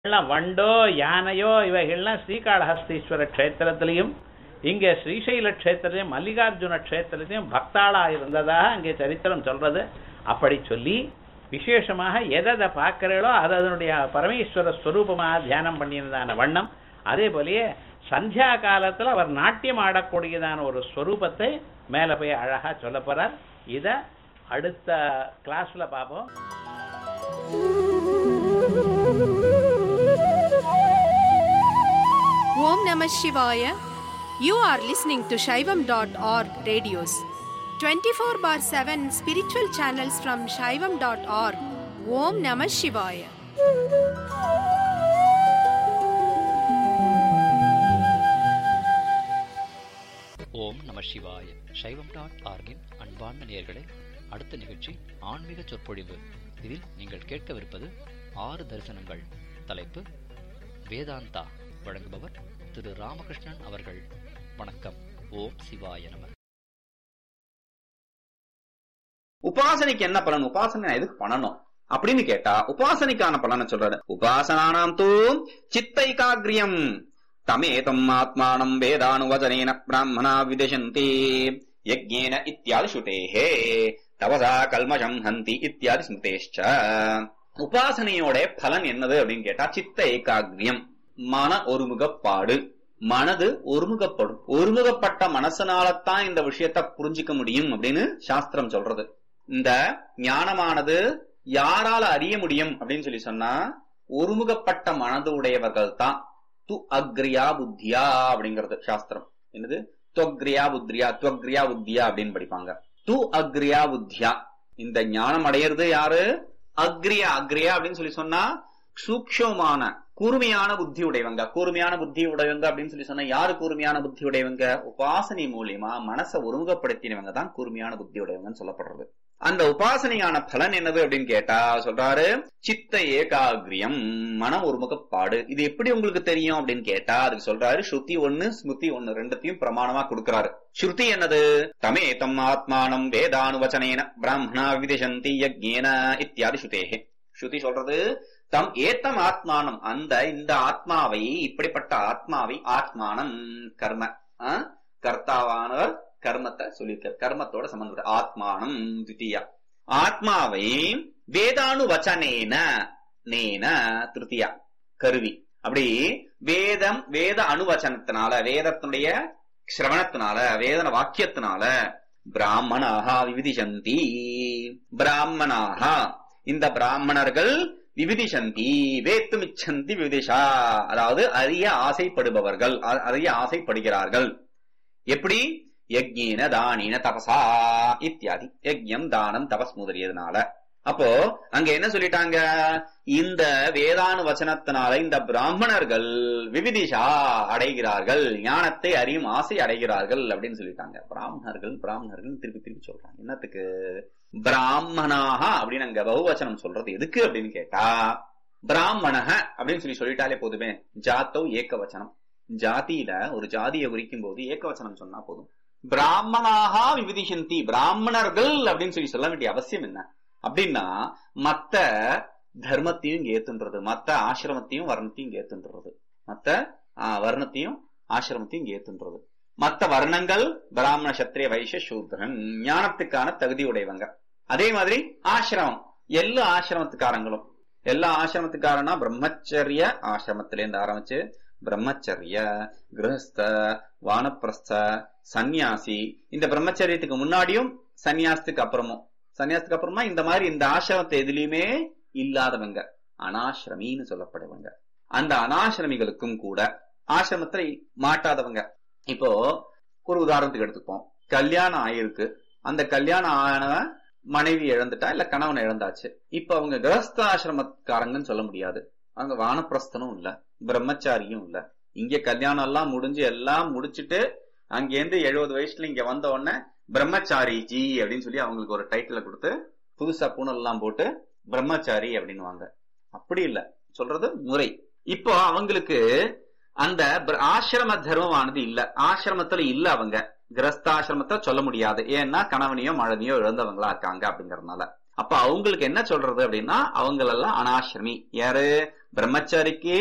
எல்லாம் வண்டோ யானையோ இவைகள்லாம் ஸ்ரீகாளஹஸ்தீஸ்வர க்ஷேத்திரத்திலையும் இங்கே ஸ்ரீசைல க்ஷேத்திரத்திலையும் மல்லிகார்ஜுன க்ஷேத்திரத்திலையும் பக்தாளா இருந்ததாக அங்கே சரித்திரம் சொல்றது அப்படி சொல்லி விசேஷமாக எதை பார்க்கிறீர்களோ அது அதனுடைய பரமேஸ்வர ஸ்வரூபமாக தியானம் பண்ணியிருந்தான வண்ணம் அதே போலயே சந்தியா காலத்துல அவர் நாட்டியம் ஆடக்கூடியதான ஒரு ஸ்வரூபத்தை மேல போய் அழகா சொல்ல போறார் இத அடுத்த கிளாஸ்ல பார்ப்போம் Om Namah Shivaya. You are listening to Shaivam.org radios. 24 bar 7 spiritual channels from Shaivam.org. Om Namah Shivaya. ஓம் நம சிவாய சைவம் டாட் ஆர்கின் அன்பார்ந்த நேயர்களே அடுத்த நிகழ்ச்சி ஆன்மீக சொற்பொழிவு இதில் நீங்கள் கேட்கவிருப்பது ஆறு தரிசனங்கள் தலைப்பு வேதாந்தா வழங்குபவர் திரு ராமகிருஷ்ணன் அவர்கள் வணக்கம் ஓம் சிவாய நம உபாசனைக்கு என்ன பலன் உபாசனை எதுக்கு பண்ணணும் அப்படின்னு கேட்டா உபாசனைக்கான பலனை சொல்றாரு உபாசனானாம் தூ சித்தைகாகிரியம் தமேதம் ஆத்மானம் வேதானுவச்சனேன பிராமணா விதசந்தி யஜ்ஞேன இத்தியாதி ஸ்ருதேஹே தவசா கல்மஷம் ஹந்தி இத்தியாதி ஸ்மிருதேஷ்ச உபாசனையோட பலன் என்னது அப்படின்னு கேட்டா சித்த ஏகாகிரியம் மன ஒருமுகப்பாடு மனது ஒருமுகப்படும் ஒருமுகப்பட்ட மனசனாலத்தான் இந்த விஷயத்த புரிஞ்சுக்க முடியும் அப்படின்னு சாஸ்திரம் சொல்றது இந்த ஞானமானது யாரால அறிய முடியும் அப்படின்னு சொல்லி சொன்னா ஒருமுகப்பட்ட மனது உடையவர்கள் தான் து அக்ரியா புத்தியா அப்படிங்கிறது சாஸ்திரம் என்னது துவக்ரியா புத்ரியா துவக்ரியா புத்தியா அப்படின்னு படிப்பாங்க து அக்ரியா புத்தியா இந்த ஞானம் அடையிறது யாரு அக்ரியா அக்ரியா அப்படின்னு சொல்லி சொன்னா சூக்ஷமான கூர்மையான புத்தி உடையவங்க கூர்மையான புத்தி உடையவங்க அப்படின்னு சொல்லி சொன்னா யாரு கூர்மையான புத்தி உடையவங்க உபாசனை மூலியமா மனசை ஒருமுகப்படுத்தினவங்க தான் கூர்மையான புத்தி உடையவங்கன்னு சொல்லப்படுறது அந்த உபாசனையான பலன் என்னது அப்படின்னு கேட்டா சொல்றாரு சித்த ஏகாகிரியம் மனம் ஒருமுகப்பாடு இது எப்படி உங்களுக்கு தெரியும் அப்படின்னு கேட்டா அதுக்கு சொல்றாரு ஸ்ருதி ஒண்ணு ஸ்மிருதி ஒண்ணு ரெண்டுத்தையும் பிரமாணமா கொடுக்கிறாரு ஸ்ருதி என்னது தமே தம் ஆத்மானம் வேதானுவச்சனேன பிராமணா விதிசந்தி யஜ்ஞேன இத்தியாதி ஸ்ருதேகே ஸ்ருதி சொல்றது தம் ஏத்தம் ஆத்மானம் அந்த இந்த ஆத்மாவை இப்படிப்பட்ட ஆத்மாவை ஆத்மானம் கர்ம ஆ? கர்த்தாவானவர் கர்மத்தை சொல்லியிருக்கார் கர்மத்தோட சம்பந்தப்பட்ட ஆத்மானம் தித்தியா ஆத்மாவை வேதானு வச்சனேன நேன திருத்தியா கருவி அப்படி வேதம் வேத அனுவச்சனத்தினால வேதத்தினுடைய சிரவணத்தினால வேதன வாக்கியத்தினால பிராமணாக விவிதிசந்தி பிராமணாக இந்த பிராமணர்கள் விவிதிசந்தி வேத்துமிச்சந்தி விவிதிஷா அதாவது அறிய ஆசைப்படுபவர்கள் அ- அறிய ஆசைப்படுகிறார்கள் எப்படி யஜ்ஞீன தானின தபசா இத்தியாதி யஜ்யம் தானம் தபஸ் முதலியதுனால அப்போ அங்க என்ன சொல்லிட்டாங்க இந்த வேதானு வச்சனத்தினால இந்த பிராமணர்கள் விவிதிஷா அடைகிறார்கள் ஞானத்தை அறியும் ஆசை அடைகிறார்கள் அப்படின்னு சொல்லிட்டாங்க பிராமணர்கள் பிராமணர்கள் திருப்பி திருப்பி சொல்றாங்க என்னத்துக்கு பிராமணாக அப்படின்னு அங்க பகுவச்சனம் சொல்றது எதுக்கு அப்படின்னு கேட்டா பிராமணக அப்படின்னு சொல்லி சொல்லிட்டாலே போதுமே ஜாத்தோ ஏக்க வச்சனம் ஜாதியில ஒரு ஜாதியை குறிக்கும் போது ஏகவச்சனம் சொன்னா போதும் பிராமணாகா விவிதிஷந்தி பிராமணர்கள் அப்படின்னு சொல்லி சொல்ல வேண்டிய அவசியம் என்ன அப்படின்னா மத்த தர்மத்தையும் இங்க ஏத்துன்றது மத்த ஆசிரமத்தையும் வர்ணத்தையும் இங்க ஏத்துன்றது மத்த ஆ, வர்ணத்தையும் ஆசிரமத்தையும் இங்க ஏத்துன்றது மத்த வர்ணங்கள் பிராமண சத்திரிய வைஷ்ய சூத்ரன் ஞானத்துக்கான தகுதி உடையவங்க அதே மாதிரி ஆசிரமம் எல்லா ஆசிரமத்துக்காரங்களும் எல்லா ஆசிரமத்துக்காரனா பிரம்மச்சரிய ஆசிரமத்தில இருந்து ஆரம்பிச்சு பிரம்மச்சரிய கிரகஸ்த வானப்பிரஸ்த சந்நியாசி இந்த பிரம்மச்சரியத்துக்கு முன்னாடியும் சந்நியாசத்துக்கு அப்புறமும் சந்நியாசத்துக்கு அப்புறமா இந்த மாதிரி இந்த ஆசிரமத்தை எதுலயுமே இல்லாதவங்க அனாசிரமின்னு சொல்லப்படுவங்க அந்த அனாசிரமிகளுக்கும் கூட ஆசிரமத்தை மாட்டாதவங்க இப்போ ஒரு உதாரணத்துக்கு எடுத்துப்போம் கல்யாணம் ஆயிருக்கு அந்த கல்யாணம் ஆனவன் மனைவி இழந்துட்டா இல்ல கணவன் இழந்தாச்சு இப்ப அவங்க கிரகஸ்த ஆசிரமக்காரங்கன்னு சொல்ல முடியாது அவங்க வானப்பிரஸ்தனும் இல்ல பிரம்மச்சாரியும் இல்ல இங்க கல்யாணம் எல்லாம் முடிஞ்சு எல்லாம் முடிச்சிட்டு அங்கேருந்து எழுபது வயசுல இங்க வந்த உடனே பிரம்மச்சாரி ஜி அப்படின்னு சொல்லி அவங்களுக்கு ஒரு டைட்டில கொடுத்து புதுசா பூணல் எல்லாம் போட்டு பிரம்மச்சாரி அப்படின்னுவாங்க அப்படி இல்ல சொல்றது முறை இப்போ அவங்களுக்கு அந்த பிர- ஆசிரம தர்மமானது இல்ல ஆசிரமத்துல இல்ல அவங்க கிரஸ்தாசிரமத்தை சொல்ல முடியாது ஏன்னா கணவனையோ மழனையோ இழந்தவங்களா இருக்காங்க அப்படிங்கறதுனால அப்ப அவங்களுக்கு என்ன சொல்றது அப்படின்னா அவங்களெல்லாம் அனாசிரமி யாரு பிரம்மச்சாரிக்கு